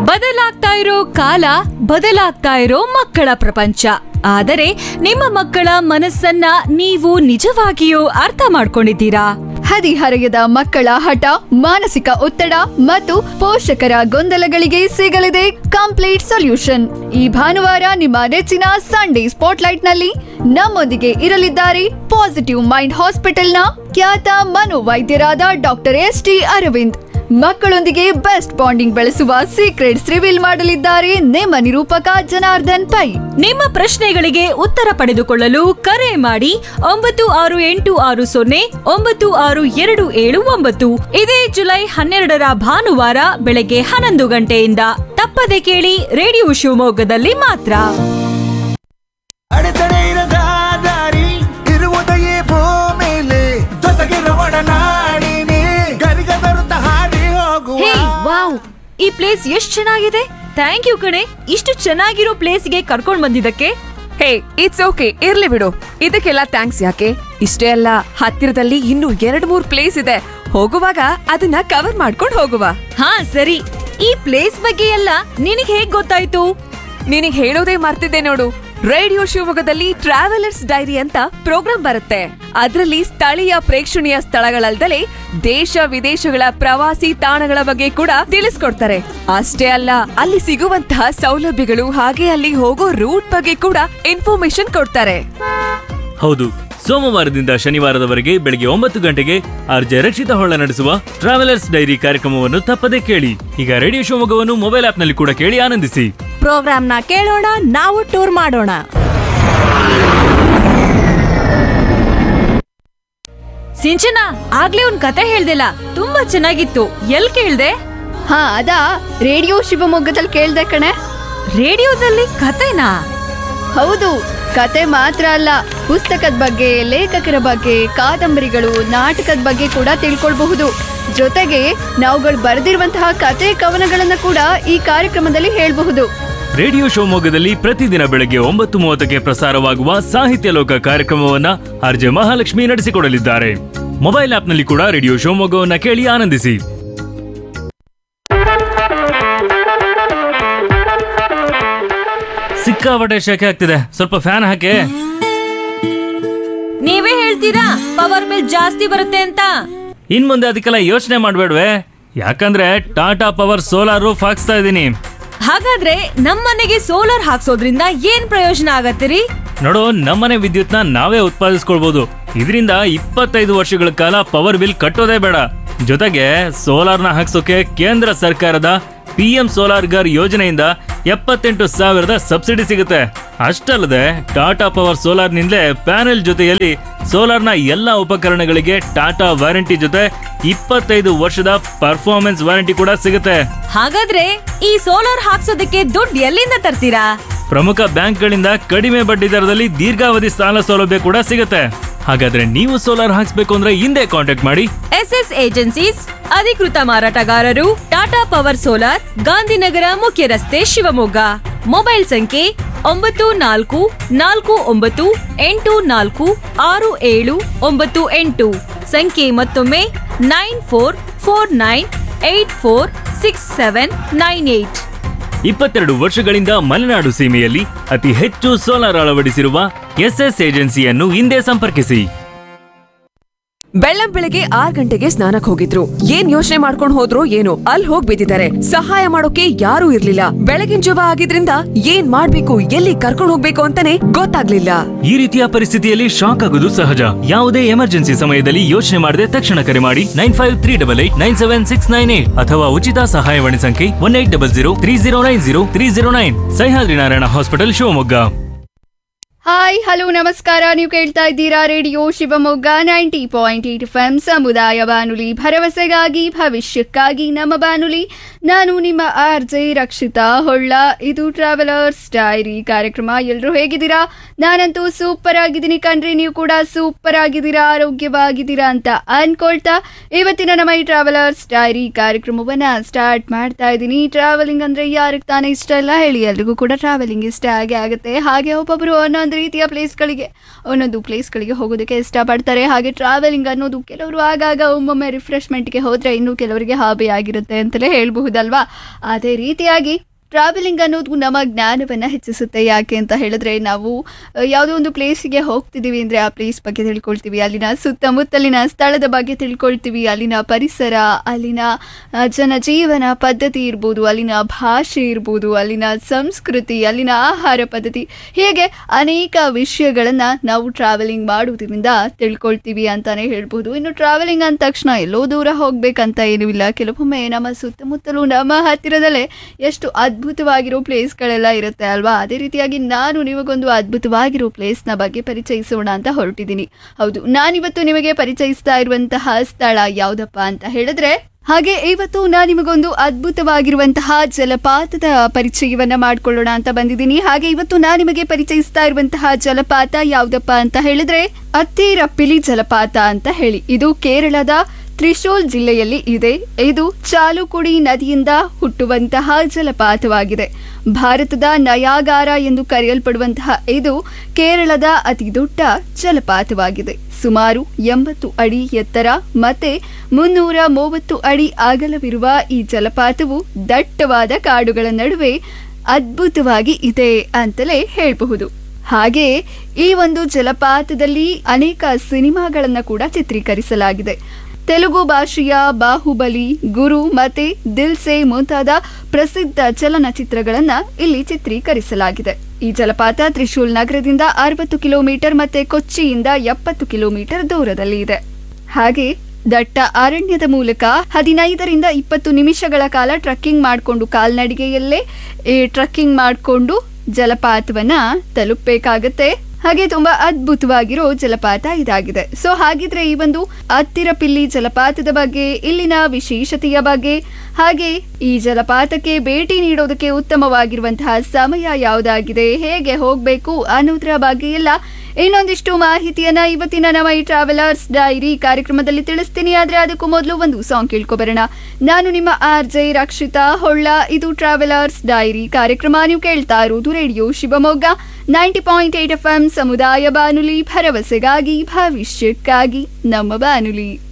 ಬದಲಾಗ್ತಾ ಇರೋ ಕಾಲ ಬದಲಾಗ್ತಾ ಇರೋ ಮಕ್ಕಳ ಪ್ರಪಂಚ ಆದರೆ ನಿಮ್ಮ ಮಕ್ಕಳ ಮನಸ್ಸನ್ನ ನೀವು ನಿಜವಾಗಿಯೂ ಅರ್ಥ ಮಾಡ್ಕೊಂಡಿದ್ದೀರಾ ಹದಿಹರೆಯದ ಮಕ್ಕಳ ಹಠ ಮಾನಸಿಕ ಒತ್ತಡ ಮತ್ತು ಪೋಷಕರ ಗೊಂದಲಗಳಿಗೆ ಸಿಗಲಿದೆ ಕಂಪ್ಲೀಟ್ ಸೊಲ್ಯೂಷನ್ ಈ ಭಾನುವಾರ ನಿಮ್ಮ ನೆಚ್ಚಿನ ಸಂಡೇ ಸ್ಪಾಟ್ಲೈಟ್ ನಲ್ಲಿ ನಮ್ಮೊಂದಿಗೆ ಇರಲಿದ್ದಾರೆ ಪಾಸಿಟಿವ್ ಮೈಂಡ್ ಹಾಸ್ಪಿಟಲ್ನ ಖ್ಯಾತ ಮನೋವೈದ್ಯರಾದ ಡಾಕ್ಟರ್ ಎಸ್ ಟಿ ಅರವಿಂದ್ ಮಕ್ಕಳೊಂದಿಗೆ ಬೆಸ್ಟ್ ಬಾಂಡಿಂಗ್ ಬೆಳೆಸುವ ಸೀಕ್ರೆಟ್ಸ್ ರಿವೀಲ್ ಮಾಡಲಿದ್ದಾರೆ ನಿಮ್ಮ ನಿರೂಪಕ ಜನಾರ್ದನ್ ಪೈ ನಿಮ್ಮ ಪ್ರಶ್ನೆಗಳಿಗೆ ಉತ್ತರ ಪಡೆದುಕೊಳ್ಳಲು ಕರೆ ಮಾಡಿ ಒಂಬತ್ತು ಆರು ಎಂಟು ಆರು ಸೊನ್ನೆ ಒಂಬತ್ತು ಆರು ಎರಡು ಏಳು ಒಂಬತ್ತು ಇದೇ ಜುಲೈ ಹನ್ನೆರಡರ ಭಾನುವಾರ ಬೆಳಗ್ಗೆ ಹನ್ನೊಂದು ಗಂಟೆಯಿಂದ ತಪ್ಪದೆ ಕೇಳಿ ರೇಡಿಯೋ ಶಿವಮೊಗ್ಗದಲ್ಲಿ ಮಾತ್ರ ಅಡೆತಡೆ ಇರದ ದಾರಿ ಇರುವುದೆಯೇ ಭೂಮಿಲಿ ಜೊತೆಗಿರುವಡ ನಾಡಿನಿ ಗರಿಗದರುತ್ತ ಹಾಡಿ ಹೋಗುವ ಹೇ ವಾವ್ ಈ ಪ್ಲೇಸ್ ಎಷ್ಟ್ ಚೆನ್ನಾಗಿದೆ ಥ್ಯಾಂಕ್ ಯು ಕಣೆ ಇಷ್ಟು ಚೆನ್ನಾಗಿರೋ ಪ್ಲೇಸ್ಗೆ ಕರ್ಕೊಂಡ್ ಬಂದಿದ್ದಕ್ಕೆ ಹೇ ಇಟ್ಸ್ ಓಕೆ ಇರ್ಲಿ ಬಿಡು ಇದಕ್ಕೆಲ್ಲ ಥ್ಯಾಂಕ್ಸ್ ಯಾಕೆ ಇಷ್ಟೇ ಅಲ್ಲ ಹತ್ತಿರದಲ್ಲಿ ಇನ್ನೂ ಎರಡ್ ಮೂರ್ ಪ್ಲೇಸ್ ಇದೆ ಹೋಗುವಾಗ ಅದನ್ನ ಕವರ್ ಮಾಡ್ಕೊಂಡು ಹೋಗುವ ಹಾ ಸರಿ ಈ ಪ್ಲೇಸ್ ಬಗ್ಗೆ ಎಲ್ಲ ನಿನಗ್ ಹೇಗ್ ಗೊತ್ತಾಯ್ತು ನಿನಗ್ ಹೇಳೋದೇ ಮರ್ತಿದ್ದೆ ನೋಡು ರೇಡಿಯೋ ಶಿವಮೊಗ್ಗದಲ್ಲಿ ಟ್ರಾವೆಲರ್ಸ್ ಡೈರಿ ಅಂತ ಪ್ರೋಗ್ರಾಂ ಬರುತ್ತೆ ಅದರಲ್ಲಿ ಸ್ಥಳೀಯ ಪ್ರೇಕ್ಷಣೀಯ ಸ್ಥಳಗಳಲ್ದಲೆ ದೇಶ ವಿದೇಶಗಳ ಪ್ರವಾಸಿ ತಾಣಗಳ ಬಗ್ಗೆ ಕೂಡ ತಿಳಿಸ್ಕೊಡ್ತಾರೆ ಅಷ್ಟೇ ಅಲ್ಲ ಅಲ್ಲಿ ಸಿಗುವಂತಹ ಸೌಲಭ್ಯಗಳು ಹಾಗೆ ಅಲ್ಲಿ ಹೋಗೋ ರೂಟ್ ಬಗ್ಗೆ ಕೂಡ ಇನ್ಫಾರ್ಮೇಶನ್ ಕೊಡ್ತಾರೆ ಹೌದು ಸೋಮವಾರದಿಂದ ಶನಿವಾರದವರೆಗೆ ಬೆಳಗ್ಗೆ ಒಂಬತ್ತು ಗಂಟೆಗೆ ಆರ್ಜೆ ರಕ್ಷಿತ ಹೊಳ್ಳ ನಡೆಸುವ ಟ್ರಾವೆಲರ್ಸ್ ಡೈರಿ ಕಾರ್ಯಕ್ರಮವನ್ನು ತಪ್ಪದೆ ಕೇಳಿ ಈಗ ರೇಡಿಯೋ ಶಿವಮೊಗ್ಗವನ್ನು ಮೊಬೈಲ್ ಆಪ್ನಲ್ಲಿ ಕೂಡ ಕೇಳಿ ಆನಂದಿಸಿ ಪ್ರೋಗ್ರಾಮ್ನ ಕೇಳೋಣ ನಾವು ಟೂರ್ ಮಾಡೋಣ ಸಿಂಚನ ಆಗ್ಲೇ ಒಂದ್ ಕತೆ ಹೇಳ್ದಿಲ್ಲ ತುಂಬಾ ಚೆನ್ನಾಗಿತ್ತು ಎಲ್ ಕೇಳ್ದೆ ಹಾ ಅದಾ ರೇಡಿಯೋ ಶಿವಮೊಗ್ಗದಲ್ಲಿ ಕೇಳ್ದೆ ಕಣೆ ರೇಡಿಯೋದಲ್ಲಿ ಕತೆನಾ ಹೌದು ಕತೆ ಮಾತ್ರ ಅಲ್ಲ ಪುಸ್ತಕದ ಬಗ್ಗೆ ಲೇಖಕರ ಬಗ್ಗೆ ಕಾದಂಬರಿಗಳು ನಾಟಕದ ಬಗ್ಗೆ ಕೂಡ ತಿಳ್ಕೊಳ್ಬಹುದು ಜೊತೆಗೆ ನಾವುಗಳು ಬರೆದಿರುವಂತಹ ಕತೆ ಕವನಗಳನ್ನ ಕೂಡ ಈ ಕಾರ್ಯಕ್ರಮದಲ್ಲಿ ಹೇಳ್ಬಹುದು ರೇಡಿಯೋ ಶಿವಮೊಗ್ಗದಲ್ಲಿ ಪ್ರತಿದಿನ ಬೆಳಗ್ಗೆ ಒಂಬತ್ತು ಮೂವತ್ತಕ್ಕೆ ಪ್ರಸಾರವಾಗುವ ಸಾಹಿತ್ಯ ಲೋಕ ಕಾರ್ಯಕ್ರಮವನ್ನ ಆರ್ಜೆ ಮಹಾಲಕ್ಷ್ಮಿ ನಡೆಸಿಕೊಡಲಿದ್ದಾರೆ ಮೊಬೈಲ್ ಆಪ್ನಲ್ಲಿ ಕೂಡ ರೇಡಿಯೋ ಶಿವಮೊಗ್ಗವನ್ನ ಕೇಳಿ ಆನಂದಿಸಿ ಸಿಕ್ಕಾಪಟ್ಟೆ ಶೆಕೆ ಆಗ್ತಿದೆ ಸ್ವಲ್ಪ ಫ್ಯಾನ್ ಹಾಕಿ ನೀವೇ ಹೇಳ್ತೀರಾ ಪವರ್ ಬಿಲ್ ಜಾಸ್ತಿ ಬರುತ್ತೆ ಅಂತ ಇನ್ ಮುಂದೆ ಅದಕ್ಕೆಲ್ಲ ಯೋಚನೆ ಮಾಡ್ಬೇಡ್ವೆ ಯಾಕಂದ್ರೆ ಟಾಟಾ ಪವರ್ ಸೋಲಾರ್ ರೂಫ್ ಹಾಕ್ಸ್ತಾ ಇದ್ದೀನಿ ಹಾಗಾದ್ರೆ ನಮ್ಮನೆಗೆ ಸೋಲಾರ್ ಹಾಕ್ಸೋದ್ರಿಂದ ಏನ್ ಪ್ರಯೋಜನ ಆಗತ್ತಿರಿ ನೋಡು ನಮ್ಮನೆ ವಿದ್ಯುತ್ನ ನಾವೇ ಉತ್ಪಾದಿಸ್ಕೊಳ್ಬಹುದು ಇದರಿಂದ ಇಪ್ಪತ್ತೈದು ವರ್ಷಗಳ ಕಾಲ ಪವರ್ ಬಿಲ್ ಕಟ್ಟೋದೇ ಬೇಡ ಜೊತೆಗೆ ಸೋಲಾರ್ನ ಹಾಕ್ಸೋಕೆ ಕೇಂದ್ರ ಸರ್ಕಾರದ ಪಿ ಎಂ ಸೋಲಾರ್ ಗರ್ ಯೋಜನೆಯಿಂದ ಎಪ್ಪತ್ತೆಂಟು ಸಾವಿರದ ಸಬ್ಸಿಡಿ ಸಿಗುತ್ತೆ ಅಷ್ಟಲ್ಲದೆ ಟಾಟಾ ಪವರ್ ಸೋಲಾರ್ನಿಂದಲೇ ಪ್ಯಾನೆಲ್ ಜೊತೆಯಲ್ಲಿ ಸೋಲಾರ್ನ ಎಲ್ಲ ಉಪಕರಣಗಳಿಗೆ ಟಾಟಾ ವಾರಂಟಿ ಜೊತೆ ಇಪ್ಪತ್ತೈದು ವರ್ಷದ ಪರ್ಫಾರ್ಮೆನ್ಸ್ ವಾರಂಟಿ ಕೂಡ ಸಿಗುತ್ತೆ ಹಾಗಾದ್ರೆ ಈ ಸೋಲಾರ್ ಹಾಕ್ಸೋದಕ್ಕೆ ದುಡ್ಡು ಎಲ್ಲಿಂದ ತರ್ತೀರಾ ಪ್ರಮುಖ ಬ್ಯಾಂಕ್ಗಳಿಂದ ಕಡಿಮೆ ಬಡ್ಡಿ ದರದಲ್ಲಿ ದೀರ್ಘಾವಧಿ ಸಾಲ ಸೌಲಭ್ಯ ಕೂಡ ಸಿಗುತ್ತೆ ಹಾಗಾದ್ರೆ ನೀವು ಸೋಲಾರ್ ಹಾಕ್ಸ್ಬೇಕು ಅಂದ್ರೆ ಹಿಂದೆ ಕಾಂಟ್ಯಾಕ್ಟ್ ಮಾಡಿ ಎಸ್ ಎಸ್ ಏಜೆನ್ಸೀಸ್ ಅಧಿಕೃತ ಮಾರಾಟಗಾರರು ಟಾಟಾ ಪವರ್ ಸೋಲಾರ್ ಗಾಂಧಿನಗರ ಮುಖ್ಯ ರಸ್ತೆ ಶಿವಮೊಗ್ಗ ಮೊಬೈಲ್ ಸಂಖ್ಯೆ ಒಂಬತ್ತು ನಾಲ್ಕು ನಾಲ್ಕು ಒಂಬತ್ತು ಎಂಟು ನಾಲ್ಕು ಆರು ಏಳು ಒಂಬತ್ತು ಎಂಟು ಸಂಖ್ಯೆ ಮತ್ತೊಮ್ಮೆ nine four four nine eight four six seven nine eight ಇಪ್ಪತ್ತೆರಡು ವರ್ಷಗಳಿಂದ ಮಲೆನಾಡು ಸೀಮೆಯಲ್ಲಿ ಅತಿ ಹೆಚ್ಚು ಸೋಲಾರ್ ಅಳವಡಿಸಿರುವ ಎಸ್ಎಸ್ ಏಜೆನ್ಸಿಯನ್ನು ಹಿಂದೆ ಸಂಪರ್ಕಿಸಿ ಬೆಳ್ಳಂ ಬೆಳಗ್ಗೆ ಆರ್ ಗಂಟೆಗೆ ಸ್ನಾನಕ್ ಹೋಗಿದ್ರು ಏನ್ ಯೋಚನೆ ಮಾಡ್ಕೊಂಡ್ ಹೋದ್ರು ಏನೋ ಅಲ್ಲಿ ಹೋಗ್ ಬಿದ್ದಿದ್ದಾರೆ ಸಹಾಯ ಮಾಡೋಕೆ ಯಾರೂ ಇರ್ಲಿಲ್ಲ ಬೆಳಗಿನ ಜವ ಆಗಿದ್ರಿಂದ ಏನ್ ಮಾಡ್ಬೇಕು ಎಲ್ಲಿ ಕರ್ಕೊಂಡ್ ಹೋಗ್ಬೇಕು ಅಂತಾನೆ ಗೊತ್ತಾಗ್ಲಿಲ್ಲ ಈ ರೀತಿಯ ಪರಿಸ್ಥಿತಿಯಲ್ಲಿ ಶಾಕ್ ಆಗೋದು ಸಹಜ ಯಾವುದೇ ಎಮರ್ಜೆನ್ಸಿ ಸಮಯದಲ್ಲಿ ಯೋಚನೆ ಮಾಡದೆ ತಕ್ಷಣ ಕರೆ ಮಾಡಿ nine five three double eight nine seven six nine eight ಅಥವಾ ಉಚಿತ ಸಹಾಯವಾಣಿ ಸಂಖ್ಯೆ one eight double zero three zero nine zero three zero nine Sahyadri Narayana hospital Shivamogga hi hello ನಮಸ್ಕಾರ ನೀವು ಕೇಳ್ತಾ ಇದ್ದೀರಾ radio Shivamogga ninety point eight F M ಸಮುದಾಯ ಬಾನುಲಿ ಭರವಸೆಗಾಗಿ ಭವಿಷ್ಯಕ್ಕಾಗಿ ನಮ್ಮ ಬಾನುಲಿ ನಾನು ನಿಮ್ಮ ಆರ್ ಜೆ ರಕ್ಷಿತಾ ಹೊಳ್ಳ ಇದು ಟ್ರಾವೆಲರ್ಸ್ ಡೈರಿ ಕಾರ್ಯಕ್ರಮ ಎಲ್ಲರೂ ಹೇಗಿದ್ದೀರಾ ನಾನಂತೂ ಸೂಪರ್ ಆಗಿದ್ದೀನಿ ಕಣ್ರಿ ನೀವು ಕೂಡ ಸೂಪರ್ ಆಗಿದ್ದೀರಾ ಆರೋಗ್ಯವಾಗಿದ್ದೀರಾ ಅಂತ ಅನ್ಕೊಳ್ತಾ ಇವತ್ತಿನ ನಮ್ಮ ಈ ಟ್ರಾವೆಲರ್ಸ್ ಡೈರಿ ಕಾರ್ಯಕ್ರಮವನ್ನ ಸ್ಟಾರ್ಟ್ ಮಾಡ್ತಾ ಇದ್ದೀನಿ ಟ್ರಾವೆಲಿಂಗ್ ಅಂದ್ರೆ ಯಾರಿಗೆ ತಾನೇ ಇಷ್ಟ ಇಲ್ಲ ಹೇಳಿ ಎಲ್ರಿಗೂ ಕೂಡ ಟ್ರಾವೆಲಿಂಗ್ ಇಷ್ಟ ಆಗೇ ಆಗುತ್ತೆ ಹಾಗೆ ಒಬ್ಬೊಬ್ರು ಒಂದೊಂದು ಒಂದೊಂದು ರೀತಿಯ ಪ್ಲೇಸ್ಗಳಿಗೆ ಒಂದೊಂದು ಪ್ಲೇಸ್ಗಳಿಗೆ ಹೋಗೋದಕ್ಕೆ ಇಷ್ಟಪಡ್ತಾರೆ ಹಾಗೆ ಟ್ರಾವೆಲಿಂಗ್ ಅನ್ನೋದು ಕೆಲವರು ಆಗಾಗ ಒಮ್ಮೊಮ್ಮೆ ರಿಫ್ರೆಶ್ಮೆಂಟ್ಗೆ ಹೋದರೆ ಇನ್ನು ಕೆಲವರಿಗೆ ಹಾಬಿ ಆಗಿರುತ್ತೆ ಅಂತಲೇ ಹೇಳಬಹುದಲ್ವಾ ಅದೇ ರೀತಿಯಾಗಿ ಟ್ರಾವೆಲಿಂಗ್ ಅನ್ನೋದು ನಮ್ಮ ಜ್ಞಾನವನ್ನು ಹೆಚ್ಚಿಸುತ್ತೆ ಯಾಕೆ ಅಂತ ಹೇಳಿದ್ರೆ ನಾವು ಅಹ್, ಯಾವುದೋ ಒಂದು ಪ್ಲೇಸಿಗೆ ಹೋಗ್ತಿದ್ದೀವಿ ಅಂದರೆ ಆ ಪ್ಲೇಸ್ ಬಗ್ಗೆ ತಿಳ್ಕೊಳ್ತೀವಿ ಅಲ್ಲಿನ ಸುತ್ತಮುತ್ತಲಿನ ಸ್ಥಳದ ಬಗ್ಗೆ ತಿಳ್ಕೊಳ್ತೀವಿ ಅಲ್ಲಿನ ಪರಿಸರ ಅಲ್ಲಿನ ಅಹ್, ಜನಜೀವನ ಪದ್ಧತಿ ಇರ್ಬೋದು ಅಲ್ಲಿನ ಭಾಷೆ ಇರ್ಬೋದು ಅಲ್ಲಿನ ಸಂಸ್ಕೃತಿ ಅಲ್ಲಿನ ಆಹಾರ ಪದ್ಧತಿ ಹೀಗೆ ಅನೇಕ ವಿಷಯಗಳನ್ನು ನಾವು ಟ್ರಾವೆಲಿಂಗ್ ಮಾಡುವುದರಿಂದ ತಿಳ್ಕೊಳ್ತೀವಿ ಅಂತಾನೆ ಹೇಳ್ಬೋದು ಇನ್ನು ಟ್ರಾವೆಲಿಂಗ್ ಅಂದ ತಕ್ಷಣ ಎಲ್ಲೋ ದೂರ ಹೋಗ್ಬೇಕಂತ ಏನೂ ಇಲ್ಲ ಕೆಲವೊಮ್ಮೆ ನಮ್ಮ ಸುತ್ತಮುತ್ತಲೂ ನಮ್ಮ ಹತ್ತಿರದಲ್ಲೇ ಎಷ್ಟು ಅದ್ಭುತವಾಗಿರೋ ಪ್ಲೇಸ್ಗಳೆಲ್ಲ ಇರುತ್ತೆ ಅಲ್ವಾ ಅದೇ ರೀತಿಯಾಗಿ ನಾನು ನಿಮಗೊಂದು ಅದ್ಭುತವಾಗಿರೋ ಪ್ಲೇಸ್ನ ಬಗ್ಗೆ ಪರಿಚಯಿಸೋಣ ಅಂತ ಹೊರಟಿದ್ದೀನಿ ಹೌದು ನಾನಿವತ್ತು ನಿಮಗೆ ಪರಿಚಯಿಸ್ತಾ ಇರುವಂತಹ ಸ್ಥಳ ಯಾವುದಪ್ಪ ಅಂತ ಹೇಳಿದ್ರೆ ಹಾಗೆ ಇವತ್ತು ನಾನು ನಿಮಗೊಂದು ಅದ್ಭುತವಾಗಿರುವಂತಹ ಜಲಪಾತದ ಪರಿಚಯವನ್ನ ಮಾಡ್ಕೊಳ್ಳೋಣ ಅಂತ ಬಂದಿದ್ದೀನಿ ಹಾಗೆ ಇವತ್ತು ನಾನು ನಿಮಗೆ ಪರಿಚಯಿಸ್ತಾ ಇರುವಂತಹ ಜಲಪಾತ ಯಾವುದಪ್ಪ ಅಂತ ಹೇಳಿದ್ರೆ ಅತ್ತಿರಪ್ಪಿಲಿ ಜಲಪಾತ ಅಂತ ಹೇಳಿ ಇದು ಕೇರಳದ ತ್ರಿಶೂಲ್ ಜಿಲ್ಲೆಯಲ್ಲಿ ಇದೆ ಇದು ಚಾಲುಕುಡಿ ನದಿಯಿಂದ ಹುಟ್ಟುವಂತಹ ಜಲಪಾತವಾಗಿದೆ ಭಾರತದ ನಯಾಗಾರ ಎಂದು ಕರೆಯಲ್ಪಡುವಂತಹ ಇದು ಕೇರಳದ ಅತಿ ದೊಡ್ಡ ಜಲಪಾತವಾಗಿದೆ ಸುಮಾರು ಎಂಬತ್ತು ಅಡಿ ಎತ್ತರ ಮತ್ತೆ ಮುನ್ನೂರ ಮೂವತ್ತು ಅಡಿ ಅಗಲವಿರುವ ಈ ಜಲಪಾತವು ದಟ್ಟವಾದ ಕಾಡುಗಳ ನಡುವೆ ಅದ್ಭುತವಾಗಿ ಇದೆ ಅಂತಲೇ ಹೇಳಬಹುದು ಹಾಗೆ ಈ ಒಂದು ಜಲಪಾತದಲ್ಲಿ ಅನೇಕ ಸಿನಿಮಾಗಳನ್ನ ಕೂಡ ಚಿತ್ರೀಕರಿಸಲಾಗಿದೆ ತೆಲುಗು ಭಾಷೆಯ ಬಾಹುಬಲಿ ಗುರು ಮತ್ತೆ ದಿಲ್ ಸೆ ಮುಂತಾದ ಪ್ರಸಿದ್ಧ ಚಲನಚಿತ್ರಗಳನ್ನ ಇಲ್ಲಿ ಚಿತ್ರೀಕರಿಸಲಾಗಿದೆ ಈ ಜಲಪಾತ ತ್ರಿಶೂಲ್ ನಗರದಿಂದ ಅರವತ್ತು ಕಿಲೋಮೀಟರ್ ಮತ್ತೆ ಕೊಚ್ಚಿಯಿಂದ ಎಪ್ಪತ್ತು ಕಿಲೋಮೀಟರ್ ದೂರದಲ್ಲಿ ಇದೆ ಹಾಗೆ ದಟ್ಟ ಅರಣ್ಯದ ಮೂಲಕ ಹದಿನೈದರಿಂದ ಇಪ್ಪತ್ತು ನಿಮಿಷಗಳ ಕಾಲ ಟ್ರಕ್ಕಿಂಗ್ ಮಾಡಿಕೊಂಡು ಕಾಲ್ನಡಿಗೆಯಲ್ಲೇ ಈ ಟ್ರಕ್ಕಿಂಗ್ ಮಾಡಿಕೊಂಡು ಜಲಪಾತವನ್ನ ತಲುಪಬೇಕಾಗತ್ತೆ ಹಾಗೆ ತುಂಬಾ ಅದ್ಭುತವಾಗಿರೋ ಜಲಪಾತ ಇದಾಗಿದೆ ಸೊ ಹಾಗಿದ್ರೆ ಈ ಒಂದು ಅತ್ತಿರಪಿಲ್ಲಿ ಜಲಪಾತದ ಬಗ್ಗೆ ಇಲ್ಲಿನ ವಿಶೇಷತೆಯ ಬಗ್ಗೆ ಹಾಗೆ ಈ ಜಲಪಾತಕ್ಕೆ ಭೇಟಿ ನೀಡೋದಕ್ಕೆ ಉತ್ತಮವಾಗಿರುವಂತಹ ಸಮಯ ಯಾವುದಾಗಿದೆ ಹೇಗೆ ಹೋಗಬೇಕು ಅನ್ನೋದ್ರ ಬಗ್ಗೆ ಎಲ್ಲ ಇನ್ನೊಂದಿಷ್ಟು ಮಾಹಿತಿಯನ್ನ ಇವತ್ತಿನ ನಮ್ಮ ಈ ಟ್ರಾವೆಲರ್ಸ್ ಡೈರಿ ಕಾರ್ಯಕ್ರಮದಲ್ಲಿ ತಿಳಿಸ್ತೀನಿ ಆದ್ರೆ ಅದಕ್ಕೂ ಮೊದಲು ಒಂದು ಸಾಂಗ್ ಕೇಳ್ಕೊಬರೋಣ ನಾನು ನಿಮ್ಮ ಆರ್ ಜೆ ರಕ್ಷಿತಾ ಹೊಳ್ಳ ಇದು ಟ್ರಾವೆಲರ್ಸ್ ಡೈರಿ ಕಾರ್ಯಕ್ರಮ ನೀವು ಕೇಳ್ತಾ ಇರೋದು radio Shivamogga ninety point eight F M ಸಮುದಾಯ ಬಾನುಲಿ ಭರವಸೆಗಾಗಿ ಭವಿಷ್ಯಕ್ಕಾಗಿ ನಮ್ಮ ಬಾನುಲಿ